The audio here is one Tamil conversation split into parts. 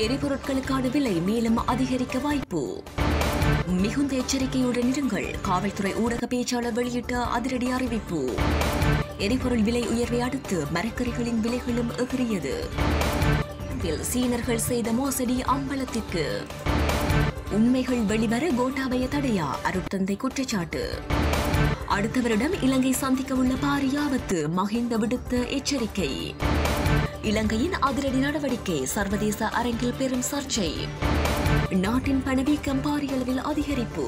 எரிபொருட்களுக்கான விலை மேலும் அதிகரிக்க வாய்ப்பு மிகுந்த எச்சரிக்கையுடன் இருங்கள் காவல்துறை ஊடக பேச்சாளர் வெளியிட்ட அதிரடி அறிவிப்பு எரிபொருள் விலை உயர்வை அடுத்து மரக்கறிகளின் விலைகளும் எகிறியது இதில் சீனர்கள் செய்த மோசடி அம்பலத்திற்கு உண்மைகள் வெளிவர கோட்டாபய தடையா அருட்தந்தை குற்றச்சாட்டு அடுத்த வருடம் இலங்கை சந்திக்க உள்ள பாரிய ஆபத்து மஹிந்த விடுத்த எச்சரிக்கை இலங்கையின் அதிரடி நடவடிக்கை சர்வதேச அரங்கில் பெரும் சர்ச்சை நாட்டின் பணவீக்கம் பாரிய அளவில் அதிகரிப்பு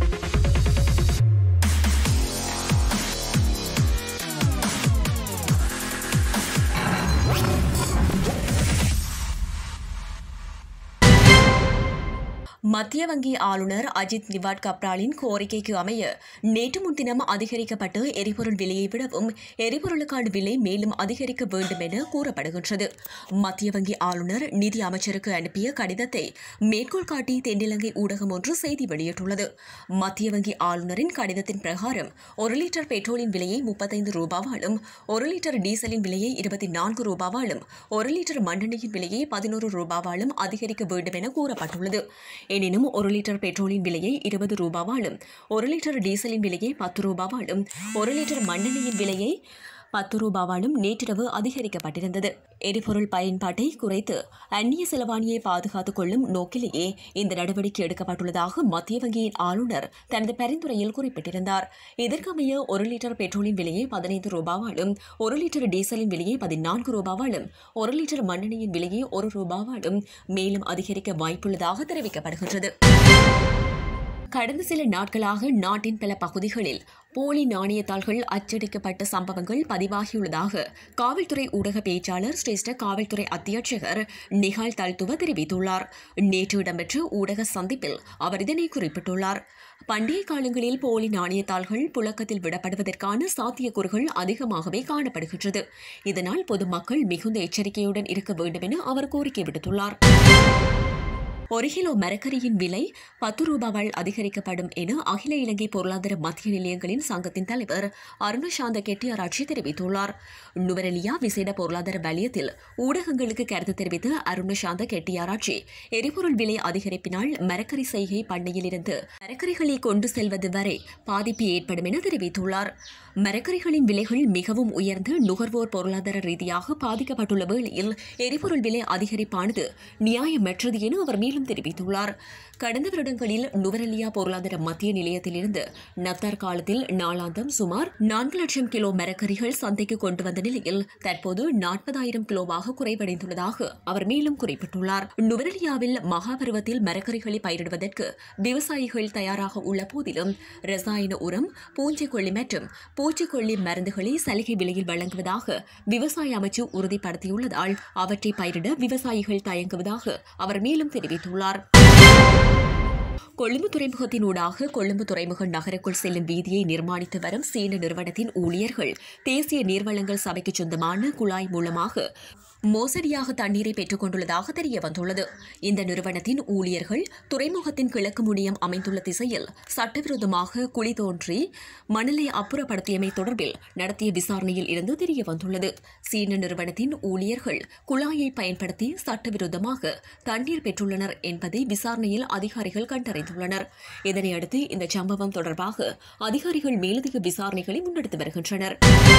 மத்திய வங்கி ஆளுநர் அஜித் நிவாட் கப்ராலின் கோரிக்கைக்கு அமைய நேற்று முன்தினம் அதிகரிக்கப்பட்டு எரிபொருள் விலையை விடவும் எரிபொருளுக்கான விலை மேலும் அதிகரிக்க வேண்டும் என கூறப்படுகின்றது மத்திய வங்கி ஆளுநர் நிதி அமைச்சருக்கு அனுப்பிய கடிதத்தை மேற்கோள் காட்டி தென்னிலங்கை ஊடகம் ஒன்று செய்தி வெளியிட்டுள்ளது மத்திய வங்கி ஆளுநரின் கடிதத்தின் பிரகாரம் ஒரு லிட்டர் பெட்ரோலின் விலையை முப்பத்தைந்து ரூபாவாலும் ஒரு லிட்டர் டீசலின் விலையை இருபத்தி நான்கு ரூபாவாலும் ஒரு லிட்டர் மண்ணெண்ணெயின் விலையை பதினோரு ரூபாவாலும் அதிகரிக்க வேண்டும் என கூறப்பட்டுள்ளது எனினும் ஒரு லிட்டர் பெட்ரோலின் விலையை இருபது ரூபாவாலும் ஒரு லிட்டர் டீசலின் விலையை பத்து ரூபாவாலும் ஒரு லிட்டர் மண்ணெண்ணெயின் விலையை பத்து ரூபாவாலும் நேற்றிரவு அதிகரிக்கப்பட்டிருந்தது எரிபொருள் பயன்பாட்டை குறைத்து அந்நிய செலவாணியை பாதுகாத்துக் கொள்ளும் நோக்கிலேயே இந்த நடவடிக்கை எடுக்கப்பட்டுள்ளதாக மத்திய வங்கியின் ஆளுநர் தனது பரிந்துரையில் குறிப்பிட்டிருந்தார் இதற்கமைய ஒரு லிட்டர் பெட்ரோலின் விலையை பதினைந்து ரூபாவாலும் ஒரு லிட்டர் டீசலின் விலையை பதினான்கு ரூபாவாலும் ஒரு லிட்டர் மண்ணெண்ணெயின் விலையை ஒரு ரூபாவாலும் மேலும் அதிகரிக்க வாய்ப்புள்ளதாக தெரிவிக்கப்படுகின்றது கடந்த சில நாட்களாக நாட்டின் பல பகுதிகளில் போலி நாணயத்தாள்கள் அச்சடிக்கப்பட்ட சம்பவங்கள் பதிவாகியுள்ளதாக காவல்துறை ஊடக பேச்சாளர் சிரேஷ்ட காவல்துறை அத்தியட்சகர் நிகால் தல்துவ தெரிவித்துள்ளார் நேற்று இடம்பெற்ற ஊடக சந்திப்பில் அவர் இதனை குறிப்பிட்டுள்ளார் பண்டைய காலங்களில் போலி நாணயத்தாள்கள் புழக்கத்தில் விடப்படுவதற்கான சாத்தியக்கூறுகள் அதிகமாகவே காணப்படுகின்றது இதனால் பொதுமக்கள் மிகுந்த எச்சரிக்கையுடன் இருக்க வேண்டும் என அவர் கோரிக்கை விடுத்துள்ளார் ஒரு கிலோ மரக்கரியின் விலை பத்து ரூபாவால் அதிகரிக்கப்படும் என அகில இலங்கை பொருளாதார மத்திய நிலையங்களின் சங்கத்தின் தலைவர் அருணசாந்த கெட்டியாராட்சி தெரிவித்துள்ளார் நுவரெலியா விசேட பொருளாதார வலயத்தில் ஊடகங்களுக்கு கருத்து தெரிவித்த அருணசாந்த கெட்டியாராட்சி எரிபொருள் விலை அதிகரிப்பினால் மரக்கறி செய்கை பண்ணையிலிருந்து மரக்கறிகளை கொண்டு செல்வது வரை பாதிப்பு ஏற்படும் என தெரிவித்துள்ளார் மரக்கறிகளின் விலைகள் மிகவும் உயர்ந்து நுகர்வோர் பொருளாதார ரீதியாக பாதிக்கப்பட்டுள்ள வேளையில் எரிபொருள் விலை அதிகரிப்பானது நியாயமற்றது என அவர் மேலும் தெரிவித்துள்ளார் கடந்த வருடங்களில் நுவரெலியா பொருளாதார மத்திய நிலையத்திலிருந்து நத்தார் காலத்தில் நாளாந்தம் சுமார் நான்கு லட்சம் கிலோ மரக்கறிகள் சந்தைக்கு கொண்டு வந்த நிலையில் தற்போது நாற்பதாயிரம் கிலோவாக குறைவடைந்துள்ளதாக அவர் மேலும் குறிப்பிட்டுள்ளார் நுவரெலியாவில் மகாபருவத்தில் மரக்கறிகளை பயிரிடுவதற்கு விவசாயிகள் தயாராக உள்ள போதிலும் ரசாயன உரம் பூச்சிக்கொல்லி மற்றும் பூச்சிக்கொல்லி மருந்துகளை சலுகை விலையில் வழங்குவதாக விவசாய அமைச்சு உறுதிப்படுத்தியுள்ளதால் அவற்றை பயிரிட விவசாயிகள் தயங்குவதாக அவர் மேலும் தெரிவித்துள்ளார் கொழும்பு துறைமுகத்தின் ஊடாக கொழும்பு துறைமுக நகருக்குள் செல்லும் வீதியை நிர்மாணித்து வரும் சீன நிறுவனத்தின் ஊழியர்கள் தேசிய நீர்வளங்கள் சபைக்கு சொந்தமான குழாய் மூலமாக மோசடியாக தண்ணீரை பெற்றுக் கொண்டுள்ளதாக தெரிய வந்துள்ளது இந்த நிறுவனத்தின் ஊழியர்கள் துறைமுகத்தின் கிழக்கு முனையம் அமைந்துள்ள திசையில் சட்டவிரோதமாக குழி தோன்றி மணலை அப்புறப்படுத்தியமை தொடர்பில் நடத்திய விசாரணையில் இருந்து தெரிய வந்துள்ளது சீன நிறுவனத்தின் ஊழியர்கள் குழாயை பயன்படுத்தி சட்டவிரோதமாக தண்ணீர் பெற்றுள்ளனர் என்பதை விசாரணையில் அதிகாரிகள் கண்டறிந்துள்ளனர் இதனையடுத்து இந்த சம்பவம் தொடர்பாக அதிகாரிகள் மேலதிக விசாரணைகளை முன்னெடுத்து வருகின்றனர்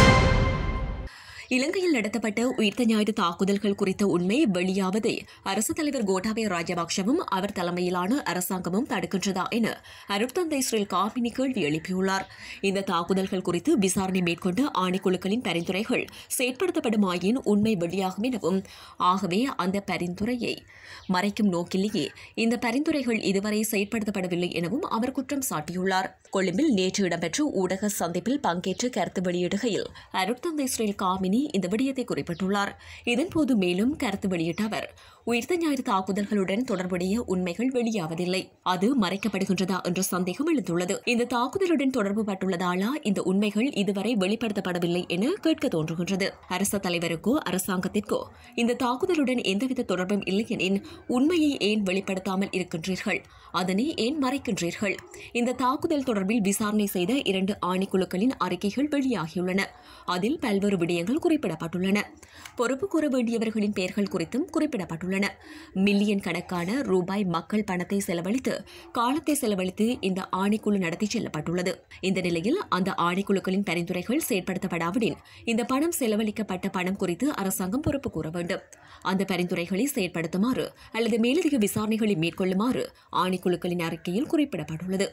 இலங்கையில் நடத்தப்பட்ட உயிர்த்த ஞாயிறு தாக்குதல்கள் குறித்த உண்மை வெளியாவதை அரசுத் தலைவர் கோட்டாபய ராஜபக்சவும் அவர் தலைமையிலான அரசாங்கமும் தடுக்கின்றதா என அருட்தந்தை ஸ்ரீல் காமினி கேள்வி எழுப்பியுள்ளார் இந்த தாக்குதல்கள் குறித்து விசாரணை மேற்கொண்ட ஆணைக்குழுக்களின் பரிந்துரைகள் செயற்படுத்தப்படுமாயின் உண்மை வெளியாகும் எனவும் ஆகவே அந்த பரிந்துரையை மறைக்கும் நோக்கிலேயே இந்த பரிந்துரைகள் இதுவரை செயற்படுத்தப்படவில்லை எனவும் அவர் குற்றம் சாட்டியுள்ளார் கொழும்பில் நேற்று இடம்பெற்ற ஊடக சந்திப்பில் பங்கேற்று கருத்து வெளியிடுகையில் அருட்தந்தை ஸ்ரீல் காமினி இந்த விடயத்தை குறிப்பிட்டுள்ளார் இதன்போது மேலும் கருத்து வெளியிட்ட அவர் உயிர்த்த ஞாயிறு தாக்குதல்களுடன் தொடர்புடைய உண்மைகள் வெளியாவதில்லை அது மறைக்கப்படுகின்றதா என்ற சந்தேகம் எழுந்துள்ளது இந்த தாக்குதலுடன் தொடர்பு பட்டுள்ளதாலா இந்த உண்மைகள் இதுவரை வெளிப்படுத்தப்படவில்லை என கேட்க தோன்றுகின்றது அரச தலைவருக்கோ அரசாங்கத்திற்கோ இந்த தாக்குதலுடன் எந்தவித தொடர்பும் இல்லையெனின் உண்மையை ஏன் வெளிப்படுத்தாமல் இருக்கின்றீர்கள் அதனை ஏன் மறைக்கின்றீர்கள் இந்த தாக்குதல் தொடர்பில் விசாரணை செய்த இரண்டு ஆணைக்குழுக்களின் அறிக்கைகள் வெளியாகியுள்ளன அதில் பல்வேறு விடயங்கள் குறிப்பிடப்பட்டுள்ளன பொறுப்பு கூற வேண்டியவர்களின் பெயர்கள் குறித்தும் குறிப்பிடப்பட்டுள்ளன தெரிவித்துள்ளன மில்லியன் கணக்கான ரூபாய் மக்கள் பணத்தை செலவழித்து காலத்தை செலவழித்து இந்த ஆணைக்குழு நடத்தி செல்லப்பட்டுள்ளது இந்த நிலையில் அந்த ஆணைக்குழுக்களின் பரிந்துரைகள் செயற்படுத்தப்படாவிடின் இந்த பணம் செலவழிக்கப்பட்ட பணம் குறித்து அரசாங்கம் பொறுப்பு கூற வேண்டும் அந்த பரிந்துரைகளை செயற்படுத்துமாறு அல்லது மேலதிக விசாரணைகளை மேற்கொள்ளுமாறு ஆணைக்குழுக்களின் அறிக்கையில் குறிப்பிடப்பட்டுள்ளது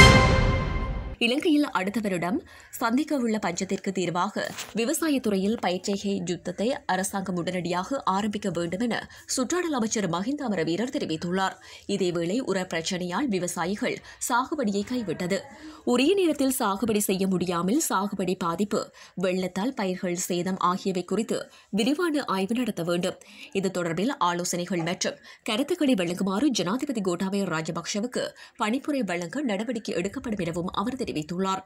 இலங்கையில் அடுத்த வருடம் சந்திக்க உள்ள பஞ்சத்திற்கு தீர்வாக விவசாயத்துறையில் பயிற்சிகை யுத்தத்தை அரசாங்கம் உடனடியாக ஆரம்பிக்க வேண்டும் என சுற்றாடல் அமைச்சர் மஹிந்த அமரவீரர் தெரிவித்துள்ளார் இதேவேளை உர பிரச்சினையால் விவசாயிகள் சாகுபடியை கைவிட்டது உரிய நேரத்தில் சாகுபடி செய்ய முடியாமல் சாகுபடி பாதிப்பு வெள்ளத்தால் பயிர்கள் சேதம் ஆகியவை குறித்து விரிவான ஆய்வு நடத்த வேண்டும் இது தொடர்பில் ஆலோசனைகள் மற்றும் கருத்துக்களை வழங்குமாறு ஜனாதிபதி கோட்டாபய ராஜபக்ஷவுக்கு பணிப்புரை வழங்க நடவடிக்கை எடுக்கப்படும் எனவும் அவர் தெரிவித்துள்ளார்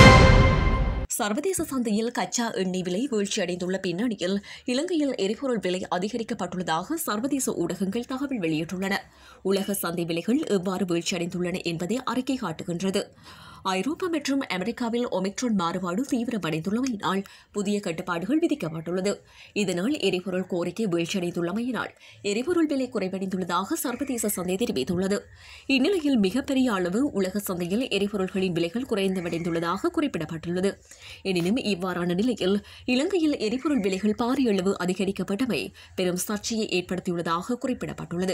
சர்வதேச சந்தையில் கச்சா எண்ணெய் விலை வீழ்ச்சியடைந்துள்ள பின்னணியில் இலங்கையில் எரிபொருள் விலை அதிகரிக்கப்பட்டுள்ளதாக சர்வதேச ஊடகங்கள் தகவல் வெளியிட்டுள்ளன உலக சந்தை விலைகள் எவ்வாறு வீழ்ச்சியடைந்துள்ளன என்பதை அறிக்கை காட்டுகின்றது ஐரோப்பா மற்றும் அமெரிக்காவில் ஒமிக்ரான் மாறுபாடு தீவிரமடைந்துள்ளமையினால் புதிய கட்டுப்பாடுகள் விதிக்கப்பட்டுள்ளது இதனால் எரிபொருள் கோரிக்கை வீழ்ச்சியடைந்துள்ளமையினால் எரிபொருள் விலை குறைவடைந்துள்ளதாக சர்வதேச சந்தை தெரிவித்துள்ளது இந்நிலையில் மிகப்பெரிய அளவு உலக சந்தையில் எரிபொருள்களின் விலைகள் குறைந்தமடைந்துள்ளதாக குறிப்பிடப்பட்டுள்ளது எனினும் இவ்வாறான நிலையில் இலங்கையில் எரிபொருள் விலைகள் பாரிய அளவு அதிகரிக்கப்பட்டமை பெரும் சர்ச்சையை ஏற்படுத்தியுள்ளதாக குறிப்பிடப்பட்டுள்ளது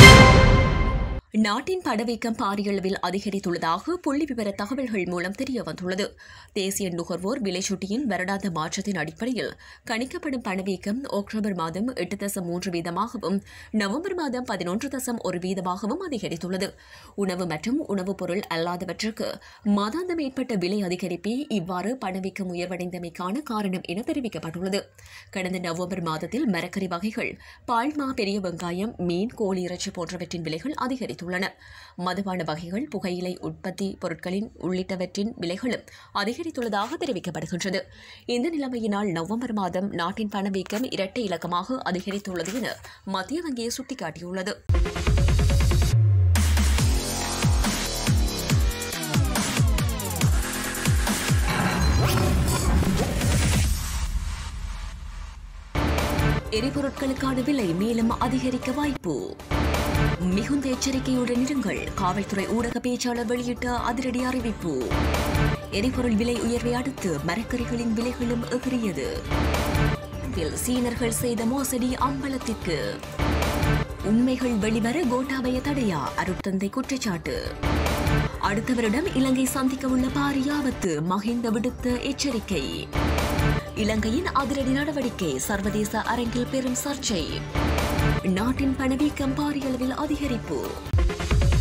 நாட்டின் பணவீக்கம் பாரிய அளவில் அதிகரித்துள்ளதாக புள்ளி விவர தகவல்கள் மூலம் தெரிய வந்துள்ளது தேசிய நுகர்வோர் விலைச்சுட்டியின் வருடாந்த மாற்றத்தின் அடிப்படையில் கணிக்கப்படும் பணவீக்கம் அக்டோபர் மாதம் எட்டு தசம் மூன்று வீதமாகவும் நவம்பர் மாதம் பதினொன்று தசம் ஒரு வீதமாகவும் அதிகரித்துள்ளது உணவு மற்றும் உணவுப் பொருள் அல்லாதவற்றுக்கு மாதாந்தம் ஏற்பட்ட விலை அதிகரிப்பே இவ்வாறு பணவீக்கம் உயர்வடைந்தமைக்கான காரணம் என தெரிவிக்கப்பட்டுள்ளது கடந்த நவம்பர் மாதத்தில் மரக்கறி வகைகள் பால்மா பெரிய வெங்காயம் மீன் கோழி இறைச்சி போன்றவற்றின் விலைகள் அதிகரித்துள்ளன மதுபான வகைகள் புகையிலை உற்பத்தி பொருட்களின் உள்ளிட்டவற்றின் விலைகளும் அதிகரித்துள்ளதாக தெரிவிக்கப்படுகின்றது இந்த நிலைமையினால் நவம்பர் மாதம் நாட்டின் பணவீக்கம் இரட்டை இலக்கமாக அதிகரித்துள்ளது என மத்திய வங்கி சுட்டிக்காட்டியுள்ளது எரிபொருட்களுக்கான விலை மேலும் அதிகரிக்க வாய்ப்பு மிகுந்த எச்சரிக்கையுடன் இருங்கள் காவல்துறை ஊடக பேச்சாளர் வெளியிட்ட அதிரடி அறிவிப்பு எரிபொருள் விலை உயர்வை அடுத்து மரக்கறிகளின் விலைகளும் எகிறியது இதில் சீனர்கள் செய்த மோசடி அம்பலத்திற்கு உண்மைகள் வெளிவர கோட்டாபய தடையா அருட்தந்தை குற்றச்சாட்டு அடுத்த வருடம் இலங்கை சந்திக்க உள்ள பாரிய ஆபத்து மஹிந்த விடுத்த எச்சரிக்கை இலங்கையின் அதிரடி நடவடிக்கை சர்வதேச அரங்கில் பெரும் சர்ச்சை நாட்டின் பணவீக்கம் பாரிய அளவில் அதிகரிப்பு